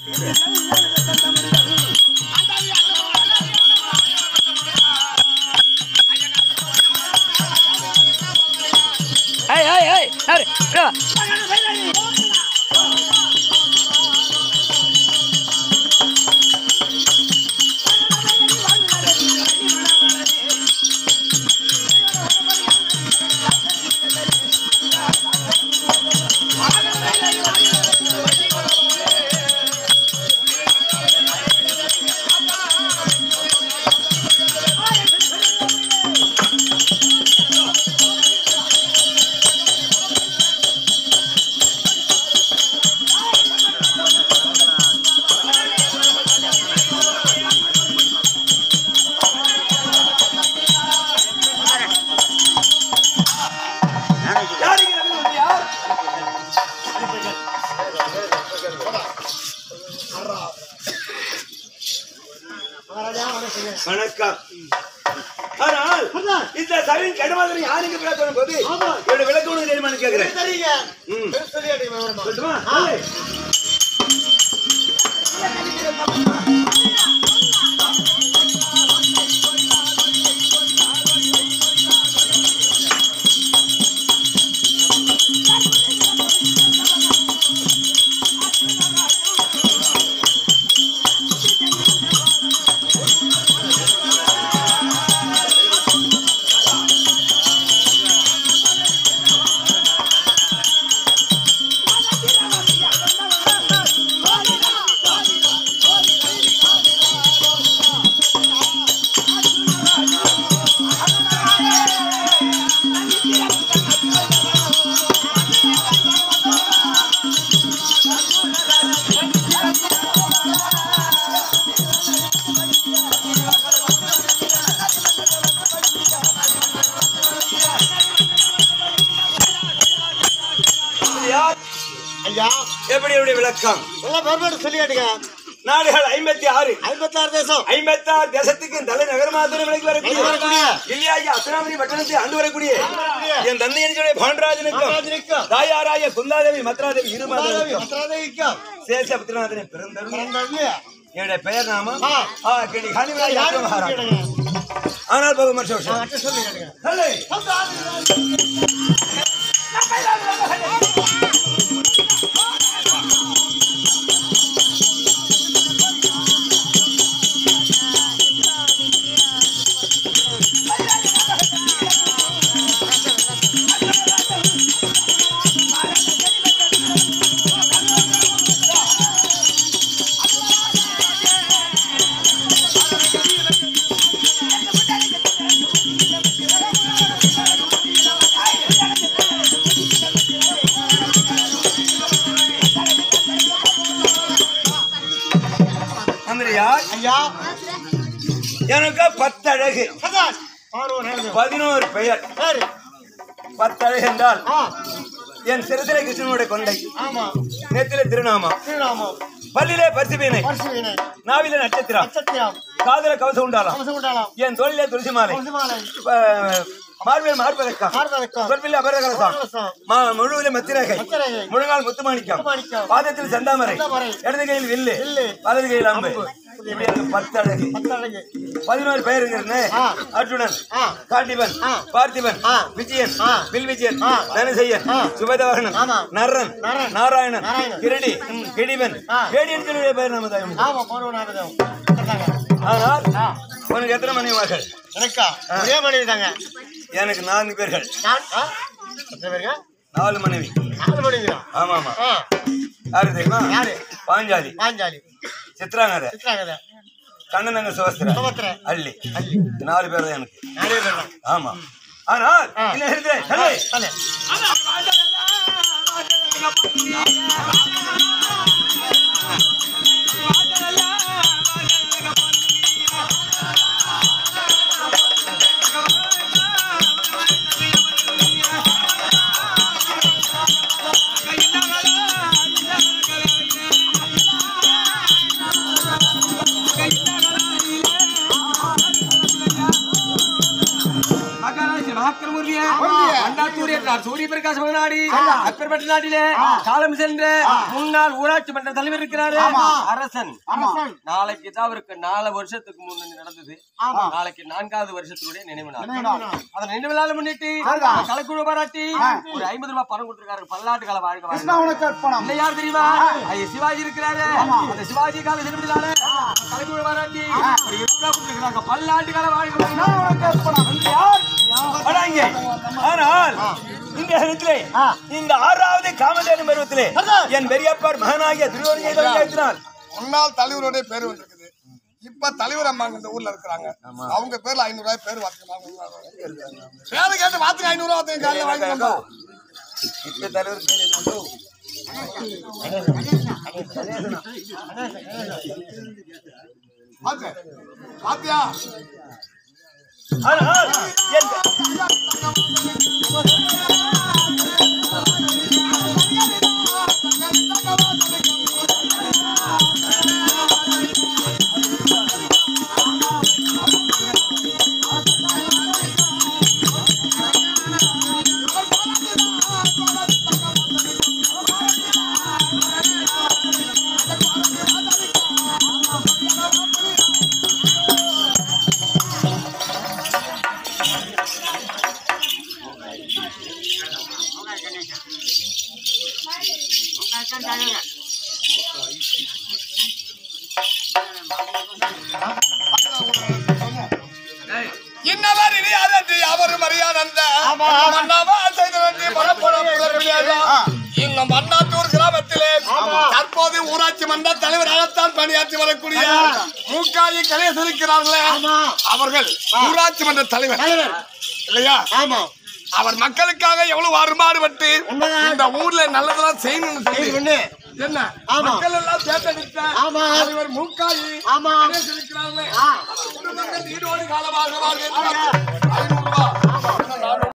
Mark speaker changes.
Speaker 1: ஏய் ஏய் ஏய் யாரு ஏய்,
Speaker 2: யாருக்கு நம்பி வந்தியா? வணக்கம் ஆனால் இந்த சபையின் கடமாதிரி யாருக்கு விளக்கணும் போது என்னோட விளக்கம் உனக்கு தெரியுமான்னு கேட்கிறேன் ம். சொல்லட்டுமா? சொல்லு. இது யார்?
Speaker 3: ஐயா
Speaker 2: எப்படி எப்படி விளக்கம்
Speaker 3: எல்லாம் பெருமாடு சொல்லியாட்டுங்க
Speaker 2: நாடுகள் ஐம்பத்தி ஆறு
Speaker 3: ஐம்பத்தாறு தேசம்
Speaker 2: ஐம்பத்தாறு தேசத்துக்கு தலைநகர் மாத்திரம் விலகி
Speaker 3: விலகி
Speaker 2: வரக்கூடிய
Speaker 3: வரக்கூடிய
Speaker 2: இல்லையாகி அசனாமணி பட்டணத்தை ஆண்டு வரக்கூடிய என் தந்தை என்கிற பாண்டராஜனுக்கும்
Speaker 3: ராஜனிக்கும்
Speaker 2: தாயாராய குந்தாதேவி மத்ராதேவி இரு
Speaker 3: மாதவி
Speaker 2: மாதவிக்கும்
Speaker 3: மத்ராதேவிக்கும்
Speaker 2: சேஷ புத்திரநாதனை பிறந்தருள்
Speaker 3: பிறந்தது
Speaker 2: என்னுடைய பெயர் நாமம்
Speaker 3: ஆ.
Speaker 2: ஆ, கேடி ஹனிமராஜ்
Speaker 3: யாரு
Speaker 2: மகாராஜ்
Speaker 3: கேளுங்க
Speaker 2: ஆனால் போகும் வருஷம் வருஷம்
Speaker 3: அட்ட சொல்லி கேளுங்க
Speaker 2: ஹலே. அந்த யார்
Speaker 3: ஐயா
Speaker 2: எனக்கு பத்தழகு
Speaker 3: சதாஸ் பார்வன் எழுது
Speaker 2: பதினோரு பெயர்
Speaker 3: சரி
Speaker 2: பத்தழகு என்றால்
Speaker 3: ஆ
Speaker 2: என் சிறுசிலை கிருஷ்ணனுடைய கொண்டை
Speaker 3: ஆமா
Speaker 2: நேத்திலே திருநாமம்
Speaker 3: ஸ்ரீராமம்
Speaker 2: பல்லிலே பரிசுவீனை
Speaker 3: பரிசுவினை
Speaker 2: நாவிலே நட்சத்திரம்
Speaker 3: நட்சத்திரம்
Speaker 2: காதல கவசம் உண்டாலாம்
Speaker 3: கவசம் உண்டாலாம்
Speaker 2: என் தோளிலே துளசி மாலை
Speaker 3: கொசுமாலை
Speaker 2: அஹ், மார்பில் மார்பதக்கம்
Speaker 3: பார்வதக்கம்
Speaker 2: சொற்பில் அபரகலசம்
Speaker 3: கவசம்
Speaker 2: மா முழுவில மத்திரகை
Speaker 3: மத்திரகை.
Speaker 2: முழங்கால் முத்துமாணிக்கம்
Speaker 3: முத்துமாணிக்கம்.
Speaker 2: பாதத்தில் செந்தாமரை
Speaker 3: செந்தாமரை.
Speaker 2: இடது கையில் வில்லு
Speaker 3: வில்லு.
Speaker 2: வலது கையில் அம்பு
Speaker 3: அம்பு.
Speaker 2: இப்படி எனக்கு பத்து அழகு
Speaker 3: பத்தழகு
Speaker 2: பதினோரு பெயர் இருக்கிறது
Speaker 3: ஆ.
Speaker 2: அர்ஜுனன்
Speaker 3: ஆ
Speaker 2: காண்டிபன்
Speaker 3: ஆ.
Speaker 2: பார்த்திபன்
Speaker 3: ஆ.
Speaker 2: விஜயன்
Speaker 3: ஆ.
Speaker 2: வில் விஜயன்
Speaker 3: ஆ.
Speaker 2: தனசெய்யன்
Speaker 3: ஆ.
Speaker 2: சுபதவாகனன்
Speaker 3: ஆமா.
Speaker 2: நரன்
Speaker 3: நரன்.
Speaker 2: நாராயணன்
Speaker 3: நாராயணன்.
Speaker 2: கிரடி கிடிவன்
Speaker 3: ஆ.
Speaker 2: கேடியன் சொல்லுடைய பெயர் நம்ம தாய்
Speaker 3: ஆமா பார்வன் ஆனதம்
Speaker 2: ஆனால் உனக்கு எத்தனை மனைவிமார்கள்
Speaker 3: எனக்கா ஒரே மனைவி தாங்க
Speaker 2: எனக்கு நான்கு பேர்கள்
Speaker 3: நான் ஆ? எத்தனை பேருங்க
Speaker 2: நாலு மனைவி
Speaker 3: நாலு மனைவி தான்
Speaker 2: ஆமா ஆமா
Speaker 3: ஆ
Speaker 2: யாரு தெரியுமா
Speaker 3: யாரு?
Speaker 2: பாஞ்சாலி
Speaker 3: பாஞ்சாலி
Speaker 2: சித்ராங்கர
Speaker 3: சித்ராங்கதை
Speaker 2: கண்ணனங்க சுவஸ்திர
Speaker 3: சுபத்திரை.
Speaker 2: அள்ளி
Speaker 3: அள்ளி
Speaker 2: நாலு பேர் தான் எனக்கு
Speaker 3: நிறைய பேர் தான்
Speaker 2: ஆமா ஆனால்
Speaker 3: ஆ.
Speaker 2: இல்ல இருக்கிறேன் சொல்லு.
Speaker 3: தலை
Speaker 1: மகாராஜ மகாக்கிரமுரிய
Speaker 3: முருகிய.
Speaker 1: அண்ணாத்தூரிய
Speaker 4: இருக்கிறார் சூரிய பிரகாச நாடி அப்பேற்பட்ட நாட்டிலே காலம் சென்ற முன்னாள் ஊராட்சி மன்ற தலைவர் இருக்கிறாரு அரசன் நாளைக்கு தான் அவருக்கு நாலு வருஷத்துக்கு முன்னாடி நடந்தது நாளைக்கு நான்காவது வருஷத்தினுடைய நினைவு நாள் அந்த நினைவு நாள் முன்னிட்டு கலக்குழு பாராட்டி ஒரு ஐம்பது ரூபாய் பணம் கொடுத்திருக்காரு பல்லாண்டு கால வாழ்க்கை வாழ்க்கை இல்ல யார் தெரியுமா ஐயா சிவாஜி இருக்கிறாரு அந்த சிவாஜி கால சிறுபடினால கலக்குழு பாராட்டி ஒரு இருபது ரூபாய் கொடுத்திருக்காங்க பல்லாண்டு கால வாழ்க்கை வாழ்க்கை
Speaker 2: யார் வராங்க ஆனால் இந்த இடத்திலே இந்த ஆறாவது காமதேனு பருவத்திலே என் பெரியப்பார் மகனாகிய துரியோதனால்
Speaker 5: முன்னாள் தலைவருடைய பேர் வந்திருக்குது இப்ப தலைவர் அம்மாங்க இந்த ஊர்ல இருக்கிறாங்க அவங்க பேர்ல ஐநூறு ரூபாய் பேர் வாங்கிக்கலாம் பேரு கேட்டு மாத்துங்க ஐநூறு ரூபாய் வாத்துங்க காலையில வாங்கிட்டு வந்தோம்.
Speaker 2: இப்ப தலைவர் பேர் என்னவோ?
Speaker 5: பாத்து. பாத்தியா
Speaker 2: ஆனால் என்
Speaker 5: இன்னவர் இனி அதன்றி அவர் மரியாதந்த மன்னவா செய்தவன்றி மனப்புறம் புலப்பிலேதா. இந்த மன்னாத்தூர் கிராமத்திலே தற்போது ஊராட்சி மன்ற தலைவராகத்தான் பணியாற்றி வரக்கூடிய மூக்காயி கணேசன் இருக்கிறார்களே அவர்கள் ஊராட்சி மன்ற தலைவர் இல்லையா அவர் மக்களுக்காக எவ்வளவு அருமாறுபட்டு இந்த ஊர்ல நல்லதெல்லாம் செய்யணும்னு சொல்லி என்ன மக்கள் எல்லாம் தேர்ந்தெடுத்த தலைவர் மூக்காயி கணேசன் இருக்கிறார்களே குடும்பங்கள் நீடோடி காலமாக வாழ்க